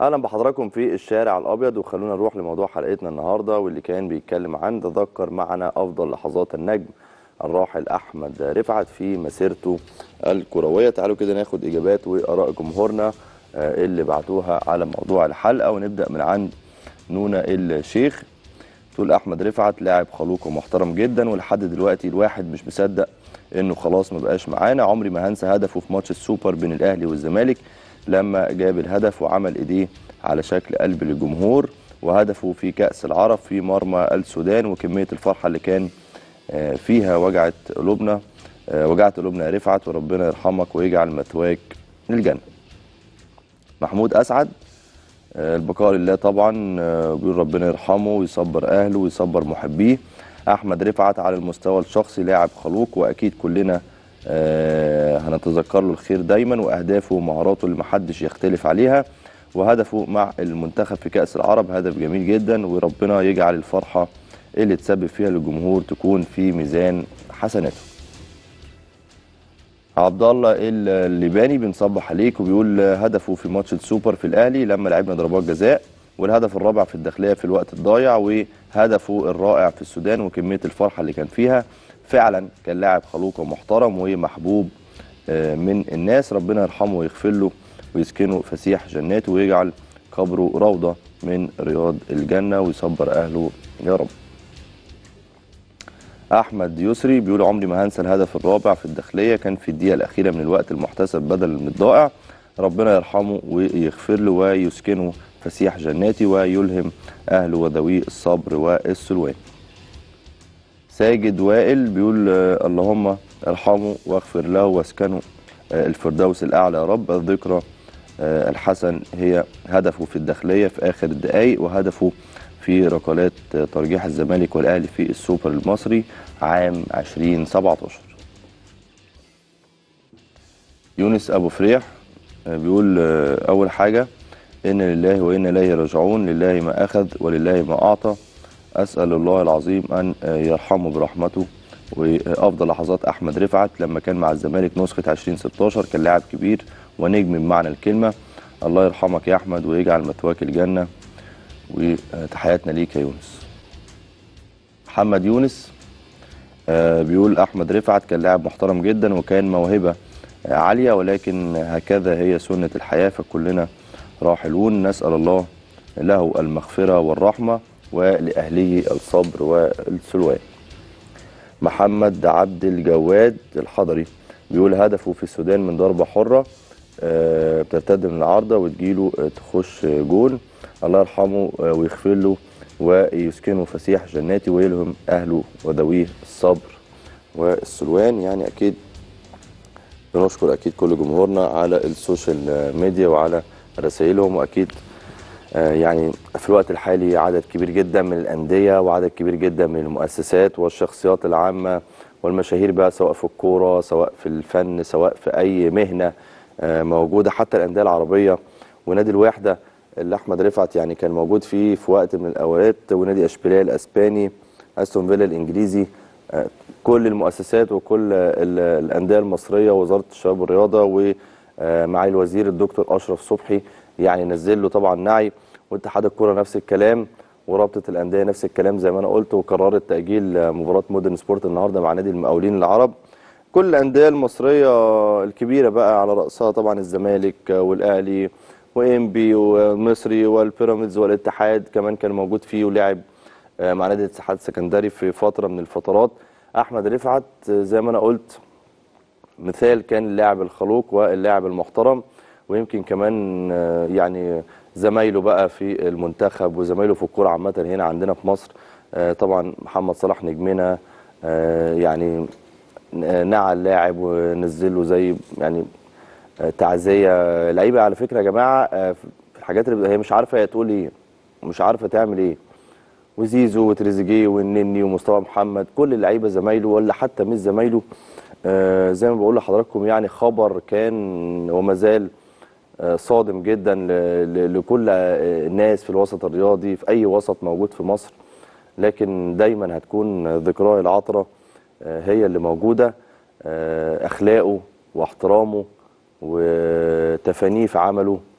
اهلا بحضراتكم في الشارع الابيض وخلونا نروح لموضوع حلقتنا النهارده واللي كان بيتكلم عن تذكر معنا افضل لحظات النجم الراحل احمد رفعت في مسيرته الكرويه تعالوا كده ناخد اجابات واراء جمهورنا آه، اللي بعتوها على موضوع الحلقه ونبدا من عند نونا الشيخ تقول احمد رفعت لاعب خلوق ومحترم جدا ولحد دلوقتي الواحد مش مصدق انه خلاص ما بقاش معانا عمري ما هنسى هدفه في ماتش السوبر بين الاهلي والزمالك لما جاب الهدف وعمل ايديه على شكل قلب للجمهور وهدفه في كأس العرب في مرمى السودان وكمية الفرحة اللي كان آه، فيها وجعت قلوبنا آه، وجعت قلوبنا يا رفعت وربنا يرحمك ويجعل مثواك للجنة محمود أسعد آه، البقاء لله طبعا آه، بيقول ربنا يرحمه ويصبر أهله ويصبر محبيه أحمد رفعت على المستوى الشخصي لاعب خلوق وأكيد كلنا آه، هنتذكر له الخير دايما وأهدافه ومهاراته اللي محدش يختلف عليها وهدفه مع المنتخب في كأس العرب هدف جميل جدا وربنا يجعل الفرحة اللي تسبب فيها للجمهور تكون في ميزان حسناته عبد الله الليباني بنصبح عليك وبيقول هدفه في ماتش السوبر في الاهلي لما لعبنا ضربات جزاء والهدف الرابع في الداخليه في الوقت الضايع وهدفه الرائع في السودان وكميه الفرحه اللي كان فيها فعلا كان لاعب خلوق ومحترم ومحبوب آه، من الناس ربنا يرحمه ويغفر له ويسكنه فسيح جناته ويجعل قبره روضه من رياض الجنه ويصبر اهله يا رب احمد يسري بيقول عمري ما هنسى الهدف الرابع في الداخليه كان في الدقيقه الاخيره من الوقت المحتسب بدل من الضائع ربنا يرحمه ويغفر له ويسكنه فسيح جناتي ويلهم اهله وذويه الصبر والسلوان ساجد وائل بيقول آه، اللهم ارحمه واغفر له واسكنه آه، الفردوس الاعلى يا رب الذكرى آه، الحسن هي هدفه في الداخليه في اخر الدقائق وهدفه في ركلات آه، ترجيح الزمالك والاهلي في السوبر المصري عام 2017 يونس ابو فريح آه، بيقول آه، اول حاجه ان لله وانا اليه راجعون لله ما اخذ ولله ما اعطى اسال الله العظيم ان آه، يرحمه برحمته وافضل لحظات احمد رفعت لما كان مع الزمالك نسخه 2016 كان لاعب كبير ونجم بمعنى الكلمه الله يرحمك يا احمد ويجعل مثواك الجنه وتحياتنا ليك يا يونس محمد يونس آه، بيقول احمد رفعت كان لاعب محترم جدا وكان موهبه آه، عاليه ولكن هكذا هي سنه الحياه فكلنا راحلون نسال الله له المغفره والرحمه ولاهله الصبر والسلوان محمد عبد الجواد الحضري بيقول هدفه في السودان من ضربه حره آه، بترتد من العارضه وتجيله آه، تخش آه، جول الله يرحمه آه، ويغفر له ويسكنه فسيح جناتي ويلهم اهله وذويه الصبر والسلوان يعني اكيد بنشكر اكيد كل جمهورنا على السوشيال ميديا وعلى رسائلهم واكيد آه، يعني في الوقت الحالي عدد كبير جدا من الانديه وعدد كبير جدا من المؤسسات والشخصيات العامه والمشاهير بقى سواء في الكوره سواء في الفن سواء في اي مهنه آه، موجوده حتى الانديه العربيه ونادي الوحده اللي احمد رفعت يعني كان موجود فيه في وقت من الاوقات ونادي اشبيليه الاسباني استون فيلا الانجليزي آه، كل المؤسسات وكل ال- الانديه المصريه ووزاره الشباب والرياضه ومعالي الوزير الدكتور اشرف صبحي يعني نزل له طبعا نعي واتحاد الكره نفس الكلام ورابطه الانديه نفس الكلام زي ما انا قلت وقررت تاجيل آه، مباراه مودرن سبورت النهارده مع نادي المقاولين العرب كل الانديه المصريه الكبيره بقى على راسها طبعا الزمالك آه، والاهلي وانبي والمصري والبيراميدز والاتحاد كمان كان موجود فيه ولعب آه، مع نادي الاتحاد السكندري في فتره من الفترات احمد رفعت آه، زي ما انا قلت مثال كان اللاعب الخلوق واللاعب المحترم ويمكن كمان آه، يعني زمايله بقى في المنتخب وزمايله في الكوره عامه هنا عندنا في مصر آه، طبعا محمد صلاح نجمنا آه، يعني ن- نعى اللاعب ونزله زي يعني آه، تعزيه لعيبه على فكره يا جماعه آه، في الحاجات اللي هي مش عارفه هي تقول ايه ومش عارفه تعمل ايه وزيزو وتريزيجيه والنني ومصطفى محمد كل اللعيبه زمايله ولا حتى مش زمايله آه، زي ما بقول لحضراتكم يعني خبر كان وما زال آه، صادم جدا ل- ل- لكل آه، الناس في الوسط الرياضي في اي وسط موجود في مصر لكن دايما هتكون ذكراه العطره آه، هي اللي موجوده آه، اخلاقه واحترامه وتفانيه في عمله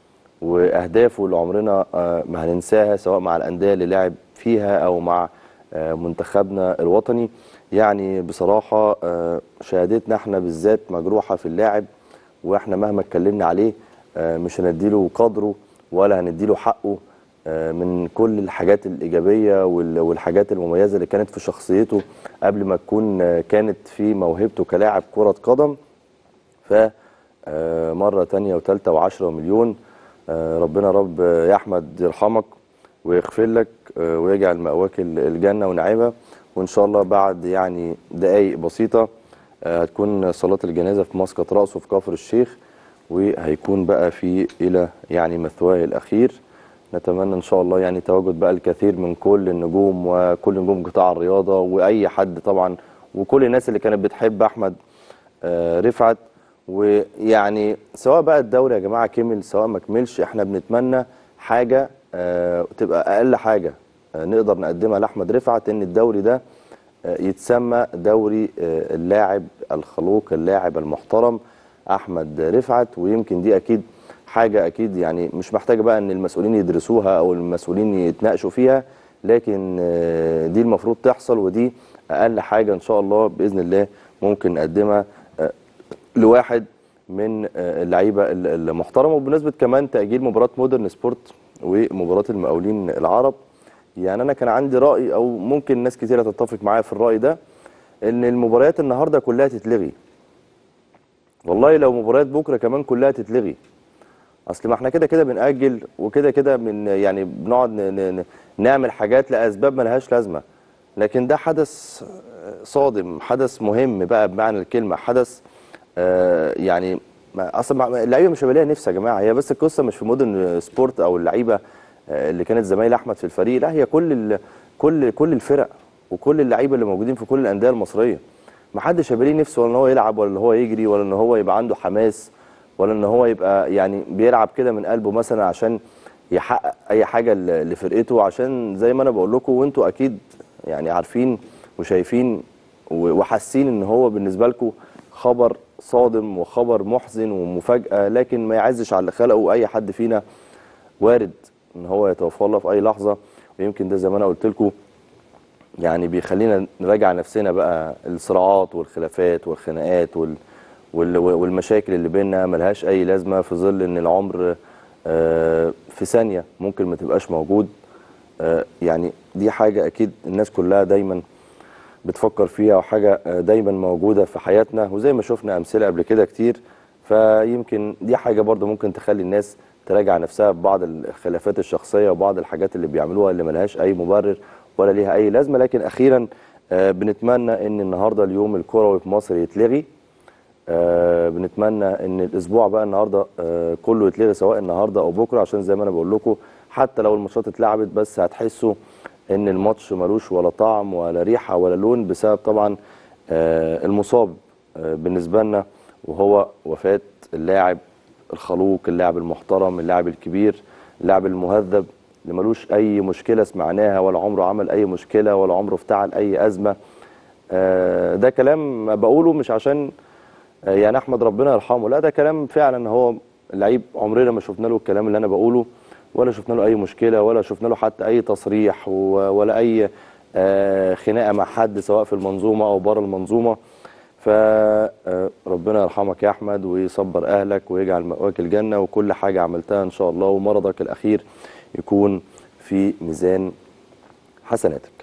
واهدافه اللي عمرنا آه، ما هننساها سواء مع الانديه اللي لعب فيها او مع آه، منتخبنا الوطني يعني بصراحه آه، شهادتنا احنا بالذات مجروحه في اللاعب واحنا مهما اتكلمنا عليه آه، مش هنديله قدره ولا هنديله حقه آه، من كل الحاجات الإيجابية وال- والحاجات المميزة اللي كانت في شخصيته قبل ما تكون آه، كانت في موهبته كلاعب كرة قدم ف آه، مرة تانية وتالتة وعشرة مليون آه، ربنا رب آه، يا أحمد يرحمك ويغفر لك آه، ويجعل مأواك ال- الجنة ونعيمها وإن شاء الله بعد يعني دقايق بسيطة آه، هتكون صلاة الجنازة في مسقط رأسه في كفر الشيخ وهيكون بقى في إلى يعني مثواه الأخير نتمنى إن شاء الله يعني تواجد بقى الكثير من كل النجوم وكل نجوم قطاع الرياضة وأي حد طبعا وكل الناس اللي كانت بتحب أحمد آه، رفعت ويعني سواء بقى الدوري يا جماعه كمل سواء ما كملش احنا بنتمنى حاجه آه، تبقى اقل حاجه آه، نقدر نقدمها لاحمد رفعت ان الدوري ده آه، يتسمى دوري آه، اللاعب الخلوق اللاعب المحترم احمد رفعت ويمكن دي اكيد حاجه اكيد يعني مش محتاجه بقى ان المسؤولين يدرسوها او المسؤولين يتناقشوا فيها لكن آه، دي المفروض تحصل ودي اقل حاجه ان شاء الله باذن الله ممكن نقدمها آه، لواحد من آه، اللعيبه ال- المحترمه وبمناسبه كمان تاجيل مباراه مودرن سبورت ومباراه المقاولين العرب يعني انا كان عندي راي او ممكن ناس كتيره تتفق معايا في الراي ده ان المباريات النهارده كلها تتلغي والله لو مباريات بكره كمان كلها تتلغي اصل ما احنا كده كده بنأجل وكده كده من يعني بنقعد ن- ن- ن- نعمل حاجات لاسباب ملهاش لازمه لكن ده حدث آه، صادم حدث مهم بقى بمعنى الكلمه حدث آه، يعني ما اصلا ما- اللعيبه مش هيبقى ليها نفس يا جماعه هي بس القصه مش في مودرن سبورت او اللعيبه آه، اللي كانت زمايل احمد في الفريق لا هي كل ال- كل كل الفرق وكل اللعيبه اللي موجودين في كل الانديه المصريه ما حدش هيبقى ليه نفسه ولا ان هو يلعب ولا ان هو يجري ولا ان هو يبقى عنده حماس ولا ان هو يبقى يعني بيلعب كده من قلبه مثلا عشان يحقق اي حاجه ل- لفرقته عشان زي ما انا بقول لكم وانتوا اكيد يعني عارفين وشايفين و- وحاسين ان هو بالنسبه لكم خبر صادم وخبر محزن ومفاجاه لكن ما يعزش على اللي خلقه اي حد فينا وارد ان هو يتوفى الله في اي لحظه ويمكن ده زي ما انا قلت لكم يعني بيخلينا نراجع نفسنا بقى الصراعات والخلافات والخناقات وال وال والمشاكل اللي بيننا ملهاش اي لازمه في ظل ان العمر آه، في ثانيه ممكن ما تبقاش موجود آه، يعني دي حاجه اكيد الناس كلها دايما بتفكر فيها وحاجه آه، دايما موجوده في حياتنا وزي ما شفنا امثله قبل كده كتير فيمكن دي حاجه برضو ممكن تخلي الناس تراجع نفسها ببعض الخلافات الشخصيه وبعض الحاجات اللي بيعملوها اللي ملهاش اي مبرر ولا ليها اي لازمه لكن اخيرا آه، بنتمنى ان النهارده اليوم الكروي في مصر يتلغي آه بنتمنى ان الاسبوع بقى النهارده آه كله يتلغي سواء النهارده او بكره عشان زي ما انا بقول لكم حتى لو الماتشات اتلعبت بس هتحسوا ان الماتش ملوش ولا طعم ولا ريحه ولا لون بسبب طبعا آه المصاب آه بالنسبه لنا وهو وفاه اللاعب الخلوق اللاعب المحترم اللاعب الكبير اللاعب المهذب اللي ملوش اي مشكله سمعناها ولا عمره عمل اي مشكله ولا عمره افتعل اي ازمه آه ده كلام بقوله مش عشان آه، يعني احمد ربنا يرحمه لا ده كلام فعلا هو لعيب عمرنا ما شفنا له الكلام اللي انا بقوله ولا شفنا له اي مشكله ولا شفنا له حتى اي تصريح و- ولا اي آه، خناقه مع حد سواء في المنظومه او بره المنظومه فربنا يرحمك يا احمد ويصبر اهلك ويجعل مأواك الجنه وكل حاجه عملتها ان شاء الله ومرضك الاخير يكون في ميزان حسناتك